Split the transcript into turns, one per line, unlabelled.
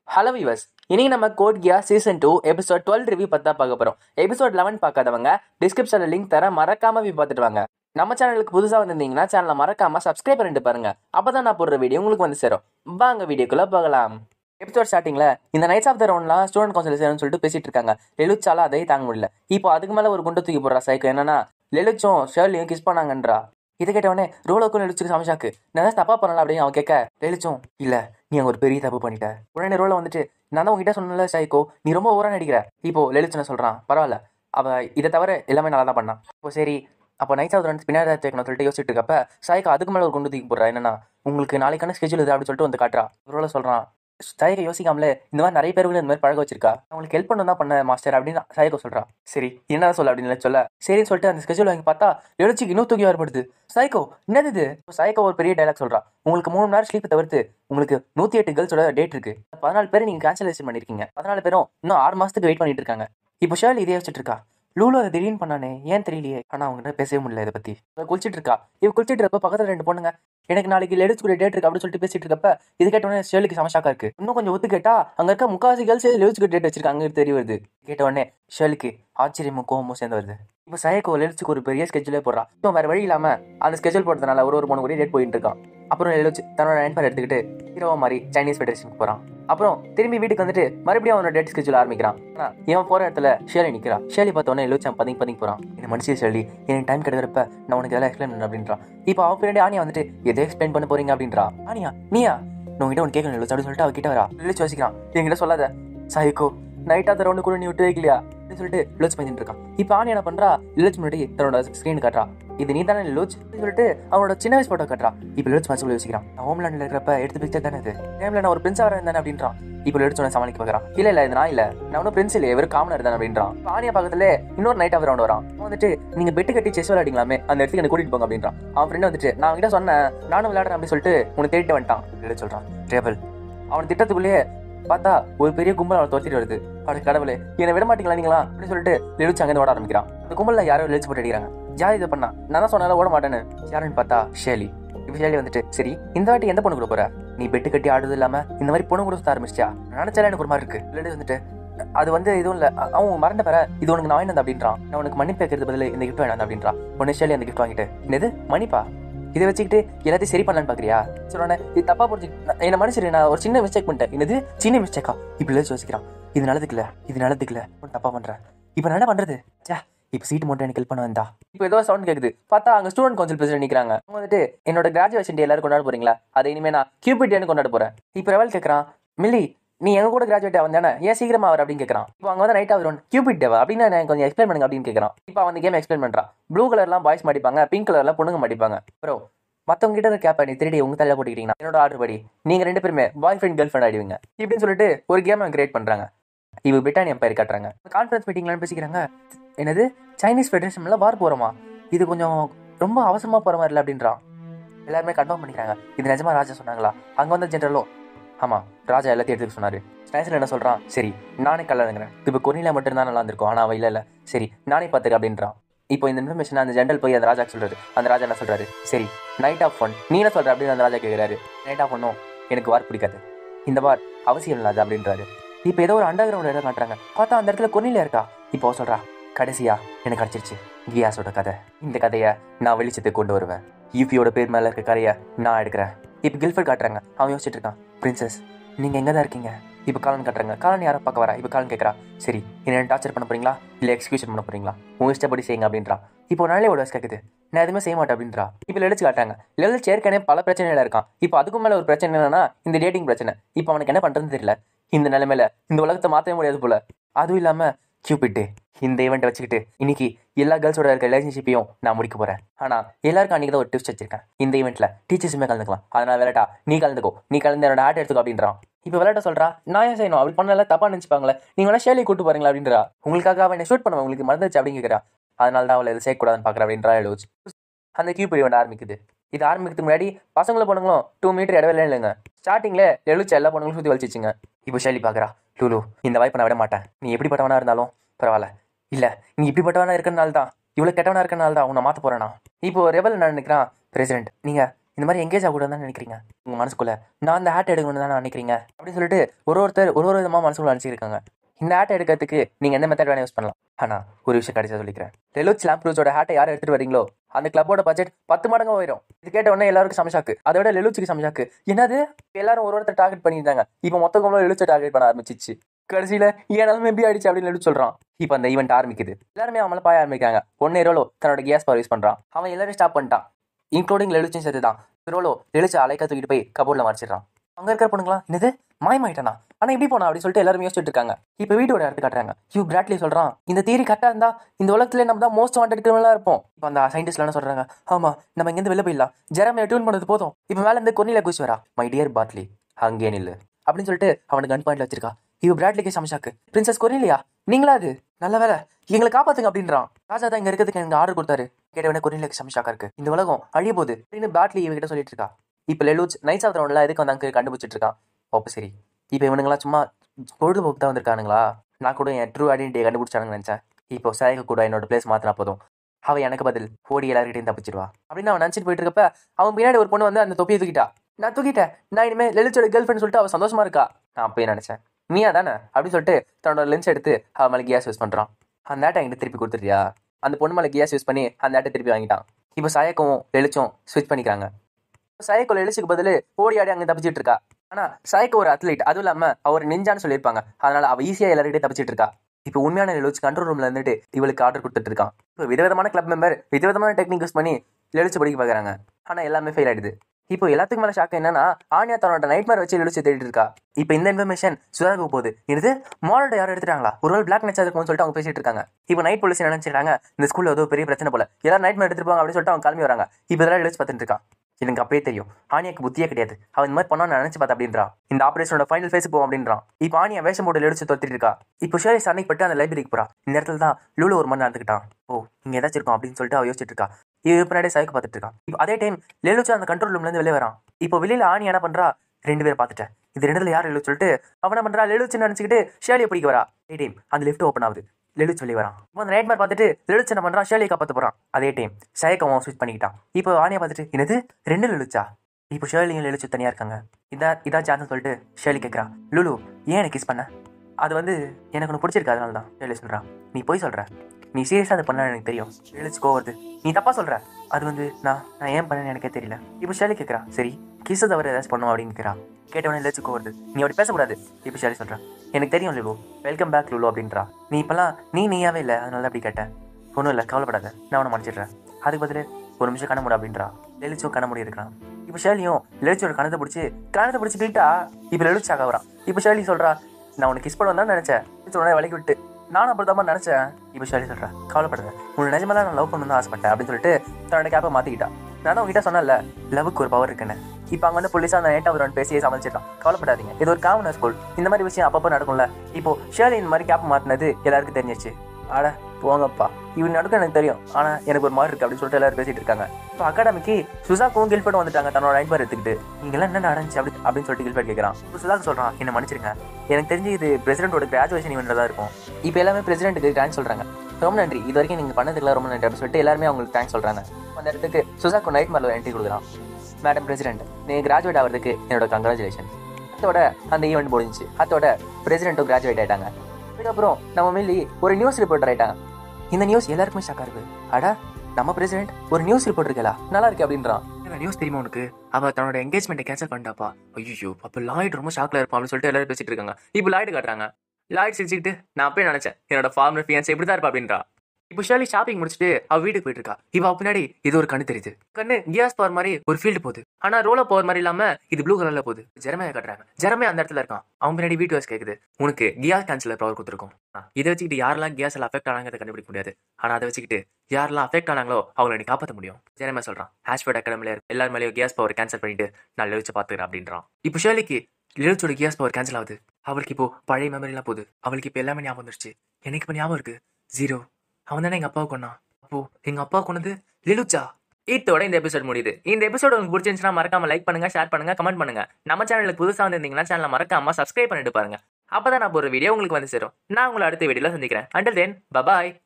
hello viewers இன்னைக்கு நம்ம Code Geass season two episode twelve review பத்தா பார்க்க போறோம் எபிசோட் லெவன் பார்க்காதவங்க டிஸ்கிரிப்ஷன்ல லிங்க் தர மறக்காம போய் பார்த்துட்டு வாங்க நம்ம சேனலுக்கு புதுசா வந்திருந்தீங்கன்னா சேனலை மறக்காம சப்ஸ்கிரைப் பண்ணிட்டு பாருங்க அப்பதான் நான் போடுற வீடியோ உங்களுக்கு வந்து சேரும் வாங்க வீடியோக்குள்ள போகலாம் எபிசோட் ஸ்டார்டிங்ல இந்த நைட்ஸ் ஆஃப் த ரவுண்ட்லாம் ஸ்டூடெண்ட் கவுன்சில் சேரும்னு சொல்லிட்டு பேசிட்டு இருக்காங்க லெலுச்சால அதை தாங்க முடியல இப்போ அதுக்கு மேல ஒரு குண்டு தூக்கி போடுறா சைக்கோ என்னன்னா லெலுச்சும் ஷேர்லியும் கிஸ் பண்ணாங்கன்றா இதை கேட்டவொடனே ரோலோக்கும் லெலுச்சுக்கு சமஷாக்கு நான் ஏதாவது தப்பா பண்ணல அப்படின்னு அவன் கேட்க லெலுச்சும் இல்ல நீ அங்க ஒரு பெரிய தப்பு பண்ணிட்ட உடனே ரோல வந்துட்டு நான் தான் உங்ககிட்ட சொன்னல சைக்கோ நீ ரொம்ப ஓவரா நடிக்கிற இப்போ லெலுச்சுன்னு சொல்றான் பரவாயில்ல அவ இதை தவிர எல்லாமே நல்லா தான் பண்ணான் இப்போ சரி அப்போ நைட் ஆஃப் ரன்ஸ் பின்னாடி தேக்கணும் சொல்லிட்டு யோசிச்சுட்டு இருக்கப்ப சாய்க்கு அதுக்கு மேலே ஒரு குண்டு தூக்கி போடுறா என்னன்னா உங்களுக்கு நாளைக்கான ஸ்கெட்யூல் இது அப்படின்னு சொல்லிட்டு வந்து காட்டுறா ரோல சொல்றான் சாய்க்கு யோசிக்காமலே இந்த மாதிரி நிறைய பேருக்கு இந்த மாதிரி பழக வச்சிருக்கா அவங்களுக்கு ஹெல்ப் பண்ணணும் தான் பண்ண மாஸ்டர் அப்படின்னு சாய்க்கு சொல்றா சரி என்ன சொல்ல அப்படின்னு சொல்ல சரின்னு சொல்லிட்டு அந்த ஸ்கெட்யூல் வாங்கி பார்த்தா எழுச்சிக்கு இன்னும் தூக்கி வரப்படுது சைக்கோ என்னது இது சைக்கோ ஒரு பெரிய டைலாக் சொல்றா உங்களுக்கு மூணு நேரம் ஸ்லீப் தவிர்த்து உங்களுக்கு நூத்தி எட்டு கேர்ள்ஸோட டேட் இருக்கு பதினாலு பேர் நீங்க கேன்சலேஷன் பண்ணிருக்கீங்க பதினாலு பேரும் இன்னும் ஆறு மாசத்துக்கு வெயிட் பண்ணிட்டு இருக்காங்க இப்போ ஷேர்லி இதே வச்சுட்டு இருக்கா லூலோ அதை திடீர்னு பண்ணானே ஏன் தெரியலையே ஆனா அவங்க பேசவே முடியல இதை பத்தி இவ குளிச்சிட்டு இருக்கா இவ குளிச்சிட்டு இருப்ப பக்கத்துல ரெண்டு பொண்ணுங்க எனக்கு நாளைக்கு லேடிஸ் கூட டேட் இருக்கு அப்படின்னு சொல்லிட்டு பேசிட்டு இருக்கப்ப இது கேட்டவொடனே ஷேர்லிக்கு சமஷாக்கா இருக்கு இன்னும் கொஞ்சம் ஒத்து கேட்டா அங்க இருக்க முக்காவாசி கேர்ள்ஸ் லேடிஸ் கூட டேட் வச்சிருக்காங்க தெரிய வருது கேட்ட உடனே ஷேர்லிக்கு ஆச்சரியமும் கோவமும் சேர்ந்து வருது இப்போ சயக்கோ லெலிச்சுக்கு ஒரு பெரிய ஸ்கெட்யூலே போடுறா இப்போ வேற வழி இல்லாம அந்த ஸ்கெட்யூல் போடுறதுனால ஒரு ஒரு பொண்ணு கூட டேட் போயிட்டு இருக்கான் அப்புறம் லெலிச்சு தன்னோட நண்பர் எடுத்துக்கிட்டு ஹீரோவா மாதிரி சைனீஸ் ஃபெடரேஷனுக்கு போறான் அப்புறம் திரும்பி வீட்டுக்கு வந்துட்டு மறுபடியும் அவனோட டேட் ஸ்கெட்யூல் ஆரம்பிக்கிறான் ஆனா இவன் போற இடத்துல ஷேலி நிக்கிறா ஷேலி பார்த்தோன்னே லூச்சான் பதுங்கி பதுங்கி போறான் என்ன மனுஷி ஷேலி எனக்கு டைம் கிடைக்கிறப்ப நான் உனக்கு எல்லாம் எக்ஸ்பிளைன் பண்ண அப்படின்றான் இப்போ அவன் பின்னாடி ஆனியா வந்துட்டு எதை எக்ஸ்பிளைன் பண்ண போறீங்க அப்படின்றா ஆனியா நீயா நான் உங்ககிட்ட ஒன்று கேட்கணும் லூச் அப்படின்னு சொல்லிட்டு அவகிட்ட வரா லூச் யோசிக்கிறான் என்கிட்ட சொல்லாத சாய்க்கோ நைட் அந்த ரவுண்டு கூட நீ விட்டு வைக்கலையா அப்படின்னு சொல்லிட்டு லூச் பண்ணிட்டு இருக்கான் இப்போ ஆனி என்ன பண்றா லூச் முன்னாடி தன்னோட ஸ்கிரீன் காட்டுறா இது நீ தானே லூச் அப்படின்னு சொல்லிட்டு அவனோட சின்ன வயசு போட்டோ காட்டுறா இப்போ லூச் மனசுக்குள்ள யோசிக்கிறான் நான் ஹோம்லேண்ட்ல இருக்கிறப்ப எடுத்து பிக்சர் தானே இது டைம்ல நான் ஒரு பிரின்ஸ் வரேன் தானே அப்படின்றான் இப்போ லூச் உடனே சமாளிக்க பார்க்கறான் இல்ல இல்ல இது நான் இல்ல நான் ஒன்றும் பிரின்ஸ் இல்லையே வெறும் காமனர் தானே அப்படின்றான் இப்போ ஆனியா பக்கத்துல இன்னொரு நைட் அவர் ரவுண்ட் வரான் அவன் வந்துட்டு நீங்க பெட்டு கட்டி செஸ் விளையாடிங்களாமே அந்த இடத்துக்கு என்ன கூட்டிட்டு போங்க அப்படின்றான் அவன் ஃப்ரெண்ட் வந்துட்டு நான் அவன்கிட்ட சொன்னேன் நானும் விளையாடுறேன் அப்படின்னு சொல்லிட்டு உனக்கு தேடிட்டு வந்துட்டான் லூச் சொல்றான் டேபிள் அவன் திட்டத்துக்குள்ளேயே பார்த்தா ஒரு பெரிய கும்பல் அவனை துரத்திட்டு வருது அட கடவுளே என்னை விட மாட்டீங்களா நீங்களா அப்படின்னு சொல்லிட்டு லெலிச்சு அங்கே ஓட ஆரம்பிக்கிறான் அந்த கும்பல்ல யாரோ லெலிச்சு போட்டு அடிக்கிறாங்க யார் இதை பண்ணா நான் தான் சொன்னால ஓட மாட்டேன்னு யாருன்னு பார்த்தா ஷேலி இப்போ ஷேலி வந்துட்டு சரி இந்த வாட்டி எந்த பொண்ணு கூட போற நீ பெட்டு கட்டி ஆடுறது இல்லாம இந்த மாதிரி பொண்ணு கூட சுத்த ஆரம்பிச்சியா நினைச்சாலே எனக்கு ஒரு மாதிரி இருக்கு லெடி வந்துட்டு அது வந்து இதுவும் இல்ல அ- அவன் மறந்த பெற இது உனக்கு நான் வாங்கினது அப்படின்றான் நான் உனக்கு மன்னிப்பு கேட்கறது பதில் இந்த கிஃப்ட் வேணாம் அப்படின்றான் உடனே ஷேலி அந்த கிஃப்ட் வாங்கிட்டு என்னது மன்னிப்பா இதை வச்சுக்கிட்டு எல்லாத்தையும் சரி பண்ணலான்னு பாக்குறியா சொன்னே இது தப்பா புரிஞ்சு என்ன மனுஷரு நான் ஒரு சின்ன மிஸ்டேக் பண்ணிட்டேன் என்னது சின்ன மிஸ்டேக்கா இப்படி யோசிக்கிறான் இது நல்லதுக்கு இல்ல இது நல்லதுக்கு இல்ல உன் தப்பா பண்றேன் இப்போ நான் என்ன பண்றது ச்சே இப்போ சீட் மட்டும் எனக்கு ஹெல்ப் பண்ண வந்தா இப்போ ஏதோ சவுண்ட் கேக்குது பார்த்தா அங்க ஸ்டூடெண்ட் கவுன்சில் பிரசிடென்ட் நிக்கிறாங்க அவங்க வந்துட்டு என்னோட கிராஜுவேஷன் டே எல்லாரும் கொண்டாட போறீங்களா அதை இனிமே நான் கியூபிட் டேன்னு கொண்டாட போறேன் இப்போ ரெவல் கேட்கறான் மில்லி நீ எங்க கூட கிராஜுவேட் வந்தானே ஏன் சீக்கிரமா அவர் அப்படின்னு கேட்கறான் இப்போ அங்க வந்து நைட் ஆகும் கியூபிட் டேவா அப்படின்னு எனக்கு கொஞ்சம் எக்ஸ்பிளைன் பண்ணுங்க அப்படின்னு கேட்கறான் இப்போ அவன் கேம் எக்ஸ்பிளைன் பண்றான் ப்ளூ கலர்லாம் பாய்ஸ் மாட்டிப்பாங்க பிங்க் கலர்லாம் பொண்ணுங்க மாட்டிப்பாங்க ப்ரோ மத்தவங்க கிட்ட கேப்ப நீ திருடி உங்க தலையில போட்டுக்கிட்டீங்கன்னா என்னோட ஆர்டர் படி நீங்க ரெண்டு பேருமே பாய் ஃப்ரெண்ட் கேர்ள் ஃப்ரெண்ட் ஆயிடுவீங்க இப்படின்னு சொல்லிட்டு ஒரு கேம் கிரியேட் பண்றாங்க இவ பிரிட்டானியா எம்பையர் காட்டுறாங்க கான்ஃபரன்ஸ் மீட்டிங்லாம் பேசிக்கிறாங்க என்னது சைனீஸ் ஃபெடரேஷன்ல வார் போறோமா இது கொஞ்சம் ரொம்ப அவசரமா போற மாதிரி இல்லை அப்படின்றான் எல்லாருமே கன்ஃபார்ம் பண்ணிக்கிறாங்க இது நிஜமா ராஜா சொன்னாங்களா அங்க வந்த ஜென்ரலும் ஆமா ராஜா எல்லாத்தையும் எடுத்துக்க சொன்னாரு ஸ்னைசல் என்ன சொல்றான் சரி நானே கல்யாணுங்கிறேன் இப்போ கொனில மட்டும் தான் நல்லா இருந்திருக்கும் ஆனா அவ இல்ல இல்ல சரி நானே பாத்துக்க அப்படின்றான் இப்போ இந்த இன்ஃபர்மேஷன் அந்த ஜென்ரல் போய் அந்த ராஜா சொல்றாரு அந்த ராஜா என்ன சொல்றாரு சரி நைட் ஆஃப் ஒன் நீ என்ன சொல்ற அப்படின்னு அந்த ராஜா கேட்கிறாரு நைட் ஆஃப் ஒன்னும் எனக்கு வார் பிடிக்காது இந்த வார் அவசியம் இல்லாது அப்படின்றாரு இப்போ ஏதோ ஒரு அண்டர் கிரவுண்ட் இடம் காட்டுறாங்க பார்த்தா அந்த இடத்துல கொனில இருக்கா இப்போ அவ சொல்றா கடைசியா எனக்கு கிடைச்சிருச்சு கியாஸோட கதை இந்த கதையை நான் வெளிச்சத்துக்கு கொண்டு வருவேன் யூபியோட பேர் மேல இருக்க கதையை நான் எடுக்கிறேன் இப்போ கில்ஃபர்ட் காட்டுறாங்க அவன் யோசிச்சுட்டு இருக்கான் பிரின்சஸ் நீங்க எங்க தான் இருக்கீங்க இப்போ காலன் காட்டுறாங்க காலன் யாரை பார்க்க வரா இப்போ காலன் கேட்கறா சரி என்ன டார்ச்சர் பண்ண போறீங்களா இல்ல எக்ஸிகியூஷன் பண்ண போறீங்களா உங்க இஷ்டப்படி செய்யுங்க அப்படின்றா இப்போ நாளே ஒரு கேட்குது நான் எதுவுமே செய்ய மாட்டேன் அப்படின்றா இப்போ லெலிச்சு காட்டுறாங்க லெலிச்சு ஏற்கனவே பல பிரச்சனைகள் இருக்கான் இப்போ அதுக்கு மேல ஒரு பிரச்சனை என்னன்னா இந்த டேட்டிங் பிரச்சனை இப்போ அவனுக்கு என்ன பண்றதுன்னு தெரியல இந்த நிலைமையில இந்த உலகத்தை மாற்றவே முடியாது போல அதுவும் இல்லாம கியூபிட்டு இந்த ஈவெண்ட்டை வச்சுக்கிட்டு இன்னைக்கு எல்லா கேர்ள்ஸோட இருக்க ரிலேஷன்ஷிப்பையும் நான் முடிக்க போறேன் ஆனா எல்லாருக்கும் அன்னைக்கு தான் ஒரு டிப்ஸ் வச்சிருக்கேன் இந்த ஈவெண்ட்ல டீச்சர்ஸுமே கலந்துக்கலாம் அதனால விளையாட்டா நீ கலந்துக்கோ நீ கலந்து என்னோட ஆட் எடுத்துக்கோ அப்படின்றான் இப்போ விளையாட்ட சொல்றா நான் ஏன் செய்யணும் அப்படி பண்ணல தப்பா நினைச்சுப்பாங்களே நீங்க வேணா ஷேலி கூட்டு போறீங்களா அப்படின்றா உங்களுக்காக அவன் என்ன ஷூட் பண்ணுவேன் உங்களுக்கு மறந்துச்சு அப்படின்னு கேட்கறா அதனால தான் அவளை இது சேர்க்கக்கூடாதுன்னு பார்க்குறா அப்படின்றா எழுச்சு அந்த கியூப் ஈவெண்ட் ஆரம்பிக்குது இது ஆரம்பிக்கிறதுக்கு முன்னாடி பசங்களும் பொண்ணுங்களும் டூ மீட்டர் இடவேல இல்லைங்க ஸ்டார்டிங்ல எழுச்சி எல்லா பொண்ணுங்களும் சுற்றி வலிச்சிச்சுங்க இப்போ ஷேலி பார்க்கறா லூலு இந்த வாய்ப்பை நான் விட மாட்டேன் நீ எப்படிப்பட்டவனா இருந்தாலும் பரவாயில்ல இல்ல நீ இப்படிப்பட்டவனா இருக்கனால தான் இவ்வளவு கெட்டவனா இருக்கனால தான் உன்னை மாத்த போறேனா இப்போ ரெபல் நான் நினைக்கிறான் பிரசிடென்ட் நீங்க இந்த மாதிரி எங்கேஜ் ஆகக்கூடாதுன்னு நினைக்கிறீங்க உங்கள் மனசுக்குள்ள நான் அந்த ஹேட் எடுக்கணும்னு தான் நினைக்கிறீங்க அப்படின்னு சொல்லிட்டு ஒரு ஒருத்தர் ஒரு ஒரு விதமாக மனசுக்குள்ள நினச்சிருக்காங்க இந்த ஹேட்டை எடுக்கிறதுக்கு நீங்கள் எந்த மெத்தட் வேணா யூஸ் பண்ணலாம் ஆனால் ஒரு விஷயம் கடைசியாக சொல்லிக்கிறேன் லெலுச் லாம்ப்ரூஸோட ஹேட்டை யார் எடுத்துட்டு வரீங்களோ அந்த கிளப்போட பட்ஜெட் பத்து மடங்கு போயிடும் இது கேட்ட உடனே எல்லாருக்கும் சமஷாக்கு அதை விட லெலுச்சுக்கு சமஷாக்கு என்னது எல்லாரும் ஒரு ஒருத்தர் டார்கெட் பண்ணியிருந்தாங்க இப்போ மொத்த கும்பலும் லெலுச்சை டார்கெட் பண்ண ஆரம்பிச்சிச்சு கடைசியில் ஏனாலும் எப்படி ஆயிடுச்சு அப்படின்னு லெலுச் சொல்கிறான் இப்போ அந்த ஈவெண்ட் ஆரம்பிக்குது எல்லாருமே அவங்கள பாய ஆரம்பிக்காங்க ஒன்னே ரோலோ தன்னோட கேஸ் பவர் யூஸ் பண்ணுறான் அவன் எல்லாரும் ஸ்டாப் பண்ணிட்டான் இன்க்ளூடிங் லெலுச்சும் சேர்த்து தான் ரோலோ லெலுச்சை அலைக்க தூக்கிட்டு போய் கபோர்டில் மறைச்சிடுறான் அங்கே இருக்கிற பொண்ணுங்களா என்னது மாயமாயிட்டானா ஆனால் எப்படி போனா அப்படின்னு சொல்லிட்டு எல்லாரும் யோசிச்சுட்டு இருக்காங்க இப்போ வீட்டோட இடத்து காட்டுறாங்க யூ பிராட்லி சொல்றான் இந்த தியரி கரெக்டாக இருந்தா இந்த உலகத்துல நம்ம தான் மோஸ்ட் வாண்டட் கிரிமினலாக இருப்போம் இப்போ அந்த சயின்டிஸ்ட்ல என்ன சொல்றாங்க ஆமா நம்ம இங்கேருந்து வெளில போயிடலாம் ஜெரமே டியூன் பண்ணது போதும் இப்போ மேல இருந்து கொன்னில குச்சி வரா மை டியர் பாட்லி அங்கே நில்லு அப்படின்னு சொல்லிட்டு அவனுக்கு கன் பாயிண்ட்ல வச்சிருக்கா இவ பிராட்லிக்கு சமஷாக்கு பிரின்சஸ் கொரிலியா நீங்களா அது நல்ல வேலை எங்களை காப்பாத்துங்க அப்படின்றான் ராஜா தான் இங்க இருக்கிறதுக்கு எனக்கு ஆர்டர் கொடுத்தாரு கேட்டவனே கொரிலிக்கு சமஷாக்கா இருக்கு இந்த உலகம் அழிய போகுது அப்படின்னு பாட்லி இவகிட்ட சொல்லிட்டு இருக்கா இப்போ லெலூச் நைட்ஸ் ஆஃப் ரவுண்ட்ல எதுக்கு வந்தாங்க கண்டுபிடிச்சிட்டு இருக்கான் அப்போ சரி இப்போ இவனுங்களாம் சும்மா பொழுதுபோக்கு தான் வந்திருக்கானுங்களா நான் கூட என் ட்ரூ ஐடென்டிட்டியை கண்டுபிடிச்சானுங்க நினச்சேன் இப்போ சாயக கூட என்னோட பிளேஸ் மாத்தினா போதும் அவ எனக்கு பதில் ஓடி எல்லாருக்கிட்டையும் தப்பிச்சிடுவா அப்படின்னு அவன் நினச்சிட்டு போயிட்டு இருக்கப்ப அவன் பின்னாடி ஒரு பொண்ணு வந்து அந்த தொப்பியை தூக்கிட்டா நான் தூக்கிட்டேன் நான் இனிமேல் லெலிச்சோட கேர்ள் ஃப்ரெண்ட் சொல்லிட்டு அவள் சந்தோஷமா இருக்கா நான் அப்பயே நினச்சேன் நீயா தானே அப்படின்னு சொல்லிட்டு தன்னோட லென்ஸ் எடுத்து அவன் மேலே கேஸ் யூஸ் பண்ணுறான் அந்த ஆட்டை என்கிட்ட திருப்பி கொடுத்துட்டியா அந்த பொண்ணு மேலே கேஸ் யூஸ் பண்ணி அந்த ஆட்டை திருப்பி வாங்கிட்டான் இப்போ சாயக்கவும் லெலிச்சும் ஸ்விட்ச் பண்ணிக்கிறாங்க சாயக்கோல எழுச்சிக்கு பதில் ஓடி ஆடி அங்கே தப்பிச்சிட்டு இருக்கா ஆனா சாயக்கு ஒரு அத்லீட் அதுவும் இல்லாம அவர் நெஞ்சான்னு சொல்லியிருப்பாங்க அதனால அவ ஈஸியா எல்லார்கிட்டயும் தப்பிச்சிட்டு இருக்கா இப்போ உண்மையான லெலுச்சு கண்ட்ரோல் ரூம்ல இருந்துட்டு இவளுக்கு ஆர்டர் கொடுத்துட்டு இருக்கான் இப்போ விதவிதமான கிளப் மெம்பர் விதவிதமான டெக்னிக் யூஸ் பண்ணி லெலுச்சு படிக்க பார்க்குறாங்க ஆனா எல்லாமே ஃபெயில் ஆயிடுது இப்போ எல்லாத்துக்கும் மேல ஷாக் என்னன்னா ஆனியா தன்னோட நைட் மேர் வச்சு லெலுச்சு தேடிட்டு இருக்கா இப்போ இந்த இன்ஃபர்மேஷன் சுதாக்கு போகுது இது மாடல் யாரும் எடுத்துட்டாங்களா ஒரு வேள் பிளாக் நெச்சா இருக்கும்னு சொல்லிட்டு அவங்க பேசிட்டு இருக்காங்க இப்போ நைட் போலீஸ் நினைச்சிட்டாங்க இந்த ஸ்கூல்ல ஏதோ பெரிய பிரச்சனை போல எல்லாரும் நைட் மேர் எடுத்துருப்பாங்க அப்படின்னு சொல்லிட்டு அவங்க கிளம்பி வராங்க இப்போ இதெல்லாம் லெலுச்சு பார்த்துட்டு இருக்கான் எனக்கு அப்பயே தெரியும் ஆனியாக்கு புத்தியே கிடையாது அவன் இந்த மாதிரி பண்ணா நினைச்சு பார்த்த அப்படின்றான் இந்த ஆபரேஷனோட ஃபைனல் ஃபேஸுக்கு போவோம் அப்படின்றான் இப்போ ஆனியா வேஷம் போட்டு எடுத்து தொத்திட்டு இருக்கா இப்போ ஷேரி சன்னைக்கு பட்டு அந்த லைப்ரரிக்கு போறா இந்த இடத்துல தான் லூலு ஒரு மணி நடந்துக்கிட்டான் ஓ இங்க ஏதாச்சும் இருக்கும் அப்படின்னு சொல்லிட்டு அவ யோசிச்சுட்டு இருக்கா இவ பின்னாடி சைக்கு பார்த்துட்டு இருக்கா இப்போ அதே டைம் லெலுச்சு அந்த கண்ட்ரோல் ரூம்ல இருந்து வெளியே வரான் இப்போ வெளியில ஆனி என்ன பண்றா ரெண்டு பேர் பார்த்துட்டேன் இது ரெண்டுல யார் லெலு சொல்லிட்டு அவன பண்றா லெலுச்சு நினைச்சுக்கிட்டு ஷேலியை பிடிக்க வரா அதே டைம் அந்த லிஃப்ட் ஓப்பன் ஆகுது லெலுச்சு வெளியே வரான் இப்போ அந்த நைட் மேர் பார்த்துட்டு லெலுச்சு என்ன பண்றான் ஷேலியை காப்பாற்ற போறான் அதே டைம் ஷேக்கம் ஸ்விட்ச் பண்ணிக்கிட்டான் இப்போ ஆனியை பார்த்துட்டு என்னது ரெண்டு லெலுச்சா இப்போ ஷேர்லியும் லெலுச்சு தனியாக இருக்காங்க இதா இதா சான்ஸ் சொல்லிட்டு ஷேர்லி கேட்குறா லுலு ஏன் எனக்கு கிஸ் பண்ண அது வந்து எனக்கு ஒன்று பிடிச்சிருக்கு அதனால தான் ஷேர்லி சொல்கிறா நீ போய் சொல்கிற நீ சீரியஸாக அதை பண்ண எனக்கு தெரியும் லெலுச்சு கோவருது நீ தப்பா சொல்கிற அது வந்து நான் நான் ஏன் பண்ணேன்னு எனக்கே தெரியல இப்போ ஷேர்லி கேட்குறா சரி கிஸ் தவிர ஏதாச்சும் பண்ணுவோம் அப்படின்னு கேட்குறா கேட்டவனே லெலுச்சு கோவருது நீ அப்படி பேசக்கூடாது இப்போ ஷேர்லி சொல்கிறா எனக்கு தெரியும் லுலு வெல்கம் பேக் லுலு அப்படின்றா நீ இப்போல்லாம் நீ நீயாவே இல்லை அதனால தான் அப்படி கேட்டேன் ஒன்றும் இல்லை கவலைப்படாத நான் உன்னை மன்னிச்சிடுறேன் அதுக்கு பதில் ஒரு நிமிஷம் கண்ண மூடு அப்படின்றா லெலிச்சும் கண்ண மூடி இருக்கிறான் இப்போ ஷேலியும் லெலிச்சோட கணத்தை பிடிச்சி கணத்தை பிடிச்சி கிட்டா இப்போ லெலிச்சாக வரான் இப்போ ஷேலி சொல்றா நான் உனக்கு கிஸ் பண்ண தான் நினைச்சேன் உடனே விலக்கி விட்டு நானும் அப்படி தான் நினைச்சேன் இப்போ ஷேலி சொல்றா கவலைப்படுறேன் உன்னை நிஜமெல்லாம் நான் லவ் பண்ணணும் தான் ஆசைப்பட்டேன் அப்படின்னு சொல்லிட்டு தன்னோட கேப்பை மாத்திக்கிட்டா நான் தான் உங்ககிட்ட சொன்னேன்ல லவ்வுக்கு ஒரு பவர் இருக்குன்னு இப்போ அங்கே வந்து போலீஸாக அந்த நேட்டாக ஒரு பேசியே சமாளிச்சிடலாம் கவலைப்படாதீங்க இது ஒரு காமன் ஸ்கூல் இந்த மாதிரி விஷயம் அப்பப்போ நடக்கும்ல இப்போ ஷேலி இந்த மாதிரி கேப் மாட்டினது எல்லாருக்கும் தெரிஞ்சிச்சு அட போங்கப்பா இவன் நடக்கும் எனக்கு தெரியும் ஆனா எனக்கு ஒரு மாதிரி இருக்கு அப்படின்னு சொல்லிட்டு எல்லாரும் பேசிட்டு இருக்காங்க இப்போ அகாடமிக்கு சுசாக்கும் கில்பர்ட் வந்துட்டாங்க தன்னோட நைட் பார் எடுத்துக்கிட்டு நீங்களாம் என்ன நடந்துச்சு அப்படி அப்படின்னு சொல்லிட்டு கில்பர்ட் கேட்கறான் இப்போ சுசாக்கு சொல்றான் என்ன மன்னிச்சிருங்க எனக்கு தெரிஞ்சு இது பிரசிடென்ட்டோட கிராஜுவேஷன் ஈவெண்ட்ல தான் இருக்கும் இப்போ எல்லாமே பிரசிடென்ட்டுக்கு தேங்க்ஸ் சொல்றாங்க ரொம்ப நன்றி இது வரைக்கும் நீங்க பண்ணதுக்குலாம் ரொம்ப நன்றி அப்படின்னு சொல்லிட்டு எல்லாருமே அவங்களுக்கு தேங்க்ஸ் சொல்றாங்க அந்த இடத்துக்கு சுசாக்கு நைட் மாரில் என்ட்ரி கொடுக்குறான் மேடம் பிரசிடென்ட் நீங்க கிராஜுவேட் ஆகிறதுக்கு என்னோட கங்க்ராச்சுலேஷன் அதோட அந்த ஈவெண்ட் முடிஞ்சுச்சு அதோட பிரசிடென்ட்டும் கிராஜுவேட் ஆயிட்டாங்க அதுக்கப்புறம் நம்ம மில்லி ஒரு நியூஸ் ரிப்போர்ட்டர் ஆயிட்டாங்க இந்த நியூஸ் எல்லாருக்குமே ஷாக்கா இருக்கு அட நம்ம பிரசிடென்ட் ஒரு நியூஸ் ரிப்போர்ட் இருக்கலா நல்லா இருக்கு அப்படின்றான் நியூஸ் தெரியுமா உனக்கு அவ தன்னோட என்கேஜ்மெண்ட்டை கேன்சல் பண்ணிட்டாப்பா ஐயோ அப்ப லாய்டு ரொம்ப ஷாக்ல இருப்பான் அப்படின்னு சொல்லிட்டு எல்லாரும் பேசிட்டு இருக்காங்க இப்போ லாய்டு காட்டுறாங்க லாய்டு சிரிச்சுக்கிட்டு நான் அப்பயே நினைச்சேன் என்னோட ஃபார்மர் ஃபியான்ஸ் இப்படி தான் இருப்பா அப்படின்றா இப்போ ஷாலி ஷாப்பிங் முடிச்சுட்டு அவ வீட்டுக்கு போயிட்டு இருக்கா இவ அவ பின்னாடி இது ஒரு கண்ணு தெரியுது கண்ணு கியாஸ் பவர் மாதிரி ஒரு ஃபீல்டு போகுது ஆனா ரோல பவர் மாதிரி இல்லாம இது ப்ளூ கலர்ல போகுது ஜெரமையா கட்டுறாங்க ஜெரமையா அந்த இடத்துல இருக்கான் அவன் பின்னாடி வீட்டு வாஸ் கேக்குது உனக்கு கியாஸ் கேன்சல் பவர் கொடுத்துருக்கோம் இதை வச்சுக்கிட்டு யாரெல்லாம் கியாஸ்ல அஃபெக்ட் ஆனாங்கிறத கண்டுபிடிக்க முடியாது ஆனா அதை வச்சுக்கிட்டு யாரெல்லாம் அஃபெக்ட் ஆனாங்களோ அவங்களை நீ காப்பாற்ற முடியும் ஜெரமையா சொல்றான் ஹேஷ்பேட் அகாடமில எல்லார் மேலேயும் கியாஸ் பவர் கேன்சல் பண்ணிட்டு நான் லெவிச்சு பாத்துக்கிறேன் அப்படின்றான் இப்போ ஷேலிக்கு லிரிச்சோட கியாஸ் பவர் கேன்சல் ஆகுது அவளுக்கு இப்போ பழைய மெமரிலாம் போகுது அவளுக்கு இப்போ எல்லாமே ஞாபகம் வந்துருச்சு எனக்கு இப்போ ஞாபகம் இருக்கு ஜீரோ அவன் தானே எங்க அப்பாவை கொண்டான் அப்போ எங்க அப்பா கொண்டது லிலுச்சா இதோட இந்த எபிசோட் முடியுது இந்த எபிசோட் உங்களுக்கு பிடிச்சிருந்துச்சுன்னா மறக்காம லைக் பண்ணுங்க ஷேர் பண்ணுங்க கமெண்ட் பண்ணுங்க நம்ம சேனலுக்கு புதுசா வந்திருந்தீங்கன்னா சேனலை மறக்காம சப்ஸ்கிரைப் பண்ணிட்டு பாருங்க அப்பதான் நான் ஒரு வீடியோ உங்களுக்கு வந்து சேரும் நான் உங்களை அடுத்த வீடியோல சந்திக்கிறேன் அண்டல் தென் பபாய்